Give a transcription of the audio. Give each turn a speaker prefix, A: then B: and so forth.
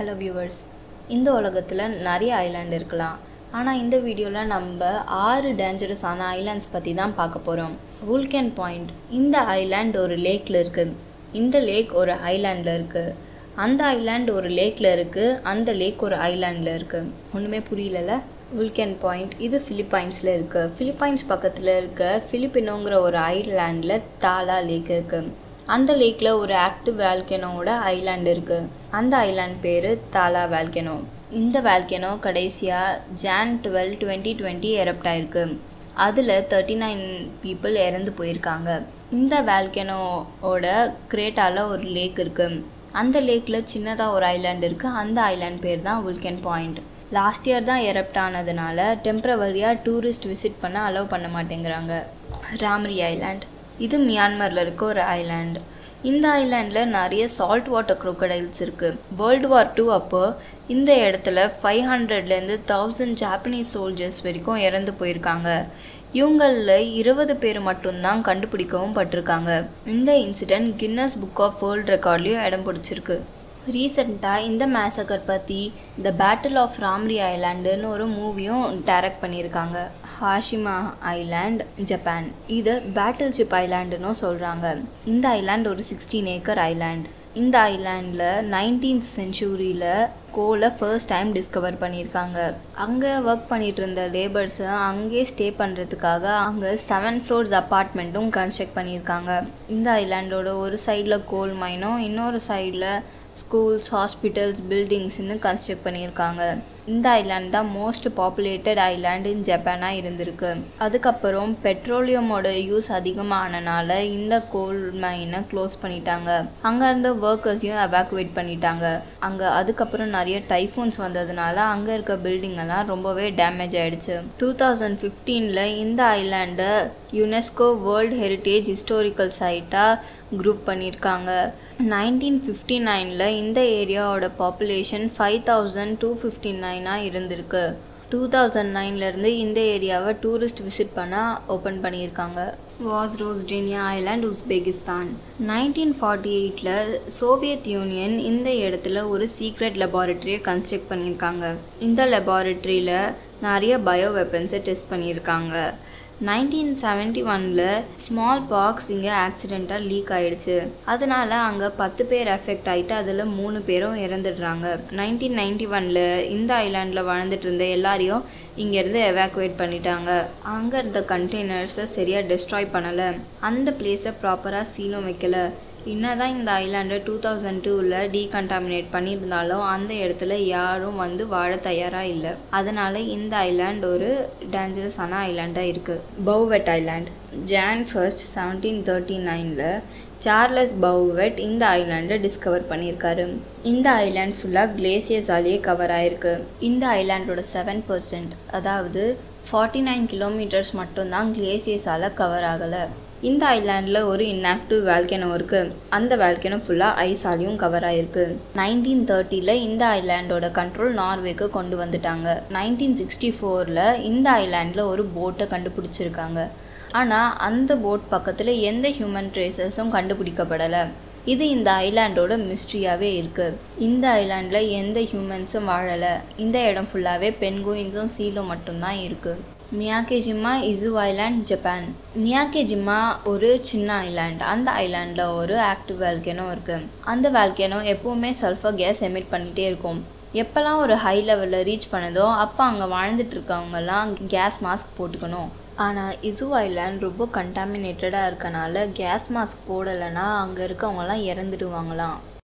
A: hello viewers இந்த உலகத்தில் நிறைய ஐலாண்ட் இருக்கலாம் ஆனால் இந்த வீடியோவில் நம்ம ஆறு டேஞ்சரஸான ஐலாண்ட்ஸ் பற்றி தான் பார்க்க போகிறோம் வூல்கன் பாயிண்ட் இந்த ஐலாண்ட் ஒரு லேக்கில் இருக்குது இந்த லேக் ஒரு ஐலாண்டில் இருக்குது அந்த ஐலாண்ட் ஒரு லேக்கில் இருக்குது அந்த லேக் ஒரு ஐலாண்டில் இருக்குது ஒன்றுமே புரியலல வூல்கன் பாயிண்ட் இது ஃபிலிப்பைன்ஸில் இருக்குது ஃபிலிப்பைன்ஸ் பக்கத்தில் இருக்க ஃபிலிப்பினோங்கிற ஒரு ஐலாண்டில் தாலா லேக் இருக்குது அந்த லேக்கில் ஒரு ஆக்டிவ் வேல்கனோட ஐலாண்ட் இருக்குது அந்த ஐலாண்ட் பேர் தாலா வேல்கனோ இந்த வேல்கனோ கடைசியாக Jan twelve twenty twenty erupt ஆயிருக்கு அதில் தேர்ட்டி நைன் பீப்புள் இறந்து போயிருக்காங்க இந்த வேல்கனோவோட கிரேட்டாவில் ஒரு லேக் இருக்குது அந்த லேக்கில் சின்னதாக ஒரு ஐலாண்ட் இருக்குது அந்த ஐலாண்ட் பேர் தான் வுல்கன் பாயிண்ட் லாஸ்ட் இயர் தான் எரப்ட் ஆனதுனால டெம்ப்ரவரியாக டூரிஸ்ட் விசிட் பண்ண அலோவ் பண்ண மாட்டேங்கிறாங்க ராம்ரி ஐலாண்ட் இது மியான்மரில் இருக்க ஒரு ஐலாண்ட் இந்த ஐலாண்டில் நிறைய சால்ட் வாட்டர் crocodiles இருக்குது வேர்ல்டு வார் டூ அப்போ இந்த இடத்துல ஃபைவ் ஹண்ட்ரட்லேருந்து தௌசண்ட் ஜாப்பனீஸ் சோல்ஜர்ஸ் வரைக்கும் இறந்து போயிருக்காங்க இவங்களில் இருபது பேர் மட்டும்தான் கண்டுபிடிக்கவும் பட்டிருக்காங்க இந்த incident Guinness book of world ரெக்கார்ட்லேயும் இடம் பிடிச்சிருக்கு ரீசெண்டாக இந்த மேசக்கர் பற்றி த பேட்டில் ஆஃப் ராம்ரி ஐலாண்டுன்னு ஒரு மூவியும் டைரக்ட் பண்ணியிருக்காங்க ஹாஷிமா ஐலாண்ட் ஜப்பான் இது பேட்டில் ஷிப் ஐலாண்டுன்னு சொல்கிறாங்க இந்த ஐலாண்ட் ஒரு சிக்ஸ்டீன் ஏக்கர் ஐலாண்ட் இந்த ஐலாண்டில் நைன்டீன்த் சென்ச்சுரியில் கோலை ஃபர்ஸ்ட் டைம் டிஸ்கவர் பண்ணியிருக்காங்க அங்கே ஒர்க் பண்ணிட்டு இருந்த லேபர்ஸை அங்கேயே ஸ்டே பண்ணுறதுக்காக அங்கே செவன் ஃப்ளோர்ஸ் அப்பார்ட்மெண்ட்டும் கன்ஸ்ட்ரக்ட் பண்ணியிருக்காங்க இந்த ஐலாண்டோட ஒரு சைடில் கோல் மைனும் இன்னொரு சைடில் ஸ்கூல்ஸ் ஹாஸ்பிட்டல்ஸ் பில்டிங்ஸ்னு கன்ஸ்ட்ரக்ட் பண்ணியிருக்காங்க இந்த ஐலாண்ட் தான் மோஸ்ட் பாப்புலேட்டட் ஐலாண்ட் இன் ஜப்பானாக இருந்திருக்கு அதுக்கப்புறம் பெட்ரோலியமோட யூஸ் அதிகமானனால இந்த கோல் மைனை க்ளோஸ் பண்ணிட்டாங்க அங்கே இருந்த ஒர்க்கர்ஸையும் எவாக்குவேட் பண்ணிட்டாங்க அங்கே அதுக்கப்புறம் நிறைய டைஃபூன்ஸ் வந்ததுனால அங்கே இருக்க பில்டிங் எல்லாம் ரொம்பவே டேமேஜ் ஆயிடுச்சு டூ தௌசண்ட் ஃபிஃப்டீனில் இந்த ஐலாண்டை யுனெஸ்கோ வேர்ல்ட் ஹெரிட்டேஜ் ஹிஸ்டோரிக்கல் சைட்டாக குரூப் பண்ணியிருக்காங்க நைன்டீன் ஃபிஃப்டி நைனில் இந்த ஏரியாவோட population five thousand two fifty நைனாக இருந்திருக்கு டூ தௌசண்ட் நைன்லேருந்து இந்த ஏரியாவை டூரிஸ்ட் விசிட் பண்ண ஓப்பன் பண்ணியிருக்காங்க Vozrozhdeniya island Uzbekistan nineteen forty எயிட்டில் சோவியத் யூனியன் இந்த இடத்துல ஒரு சீக்ரெட் லெபார்ட்டரியை கன்ஸ்ட்ரக்ட் பண்ணியிருக்காங்க இந்த லெபார்ட்டரியில் நிறைய பயோ வெப்பன்ஸை டெஸ்ட் பண்ணியிருக்காங்க நைன்டீன் செவன்ட்டி ஒனில் ஸ்மால் பாக்ஸ் இங்கே ஆக்சிடெண்ட்டாக லீக் ஆயிடுச்சு அதனால அங்கே பத்து பேர் எஃபெக்ட் ஆகிட்டு அதில் மூணு பேரும் இறந்துடுறாங்க நைன்டீன் நைன்டி ஒனில் இந்த ஐலாண்டில் வாழ்ந்துட்டு இருந்த எல்லாரையும் இங்கேருந்து எவாக்குவேட் பண்ணிட்டாங்க அங்கே இருந்த கண்டெய்னர்ஸை சரியாக டெஸ்ட்ராய் பண்ணலை அந்த பிளேஸை ப்ராப்பராக சீலும் வைக்கல என்னதான் இந்த ஐலாண்டை டூ தௌசண்ட் டூவில் டீகண்டாமினேட் பண்ணியிருந்தாலும் அந்த இடத்துல யாரும் வந்து வாழ தயாராக இல்லை அதனால இந்த ஐலாண்ட் ஒரு டேஞ்சரஸான ஐலாண்டாக இருக்குது Bouvet island Jan first seventeen thirty நைனில் சார்லஸ் பவுவெட் இந்த ஐலாண்டை டிஸ்கவர் பண்ணியிருக்காரு இந்த ஐலாண்ட் ஃபுல்லாக கிளேசியர்ஸாலேயே கவர் ஆயிருக்கு இந்த ஐலாண்டோட செவன் பர்சன்ட் அதாவது ஃபார்ட்டி நைன் கிலோமீட்டர்ஸ் மட்டும்தான் கிளேசியர்ஸால் கவர் ஆகலை இந்த ஐலாண்டில் ஒரு இன்ஆக்டிவ் வேல்கனோ இருக்குது அந்த வேல்கனோ ஃபுல்லாக ஐஸாலையும் கவர் ஆகிருக்கு நைன்டீன் தேர்ட்டியில் இந்த ஐலாண்டோட கண்ட்ரோல் நார்வேக்கு கொண்டு வந்துட்டாங்க நைன்டீன் சிக்ஸ்டி ஃபோரில் இந்த ஐலாண்டில் ஒரு போட்டை கண்டுபிடிச்சிருக்காங்க ஆனால் அந்த போட் பக்கத்தில் எந்த ஹியூமன் ட்ரேசஸும் கண்டுபிடிக்கப்படலை இது இந்த ஐலாண்டோட மிஸ்ட்ரியாகவே இருக்குது இந்த ஐலாண்டில் எந்த ஹியூமன்ஸும் வாழலை இந்த இடம் ஃபுல்லாகவே பென்குயின்ஸும் சீலும் மட்டும்தான் இருக்குது மியாக்கேஜிமா இசு ஐலாண்ட் ஜப்பான் மியாக்கேஜிமா ஒரு சின்ன ஐலாண்ட் அந்த ஐலாண்டில் ஒரு ஆக்டிவ் வேல்கேனோ இருக்குது அந்த வேல்கேனோ எப்போவுமே சல்ஃபர் கேஸ் எமிட் பண்ணிகிட்டே இருக்கும் எப்போல்லாம் ஒரு ஹை லெவலில் ரீச் பண்ணுதோ அப்போ அங்கே வாழ்ந்துட்டு இருக்கவங்கெல்லாம் கேஸ் மாஸ்க் போட்டுக்கணும் ஆனால் இசு ஐலாண்ட் ரொம்ப கண்டாமினேட்டடாக இருக்கனால கேஸ் மாஸ்க் போடலைன்னா அங்கே இருக்கவங்கலாம் இறந்துடுவாங்களாம்